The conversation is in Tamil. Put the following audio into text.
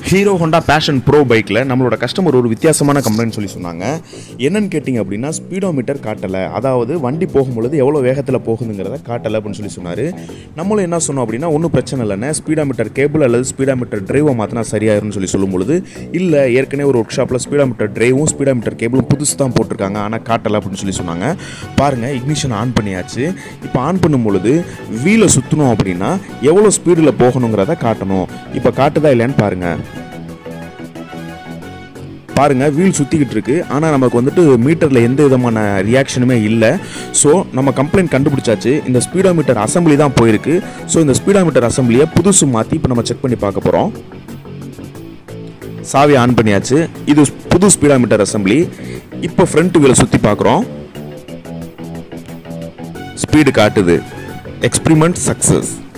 ஹீரோ ஹோண்டா பேஷன் ப்ரோ பைக்கில் நம்மளோட கஸ்டமர் ஒரு வித்தியாசமான கம்ப்ளைண்ட் சொல்லி சொன்னாங்க என்னன்னு கேட்டிங்க அப்படின்னா ஸ்பீடோமீட்டர் காட்டலை அதாவது வண்டி போகும்பொழுது எவ்வளோ வேகத்தில் போகுதுங்கிறத காட்டலை அப்படின்னு சொல்லி சொன்னார் நம்மளும் என்ன சொன்னோம் அப்படின்னா ஒன்றும் பிரச்சனை இல்லைண்ணே ஸ்பீடோமீட்டர் கேபிள் அல்லது ஸ்பீடோமீட்டர் டிரைவை மாற்றினா சரியாயிரும்னு சொல்லி சொல்லும்பொழுது இல்லை ஏற்கனவே ஒரு ஒர்க் ஷாப்பில் ஸ்பீடோமீட்டர் டிரைவும் ஸ்பீடோமீட்டர் கேபிளும் புதுசு தான் போட்டிருக்காங்க ஆனால் காட்டலை அப்படின்னு சொல்லி சொன்னாங்க பாருங்கள் இக்னிஷன் ஆன் பண்ணியாச்சு இப்போ ஆன் பண்ணும் பொழுது வீலை சுற்றணும் அப்படின்னா எவ்வளோ ஸ்பீடில் போகணுங்கிறத காட்டணும் இப்போ காட்டுதா இல்லையான்னு பாருங்கள் பாருங்க வீல் சுற்றிக்கிட்டு இருக்கு ஆனால் நமக்கு வந்துட்டு மீட்டரில் எந்த விதமான ரியாக்ஷனுமே இல்லை ஸோ நம்ம கம்ப்ளைண்ட் கண்டுபிடிச்சாச்சு இந்த ஸ்பீடோமீட்டர் அசம்பிளி தான் போயிருக்கு ஸோ இந்த ஸ்பீடோமீட்டர் அசம்பிளியை புதுசு மாற்றி இப்போ நம்ம செக் பண்ணி பார்க்க போகிறோம் சாவி ஆன் பண்ணியாச்சு இது புது ஸ்பீடோமீட்டர் அசம்பிளி இப்போ ஃப்ரண்ட் வீலை சுற்றி பார்க்குறோம் ஸ்பீடு காட்டுது எக்ஸ்பிரிமெண்ட் சக்ஸஸ்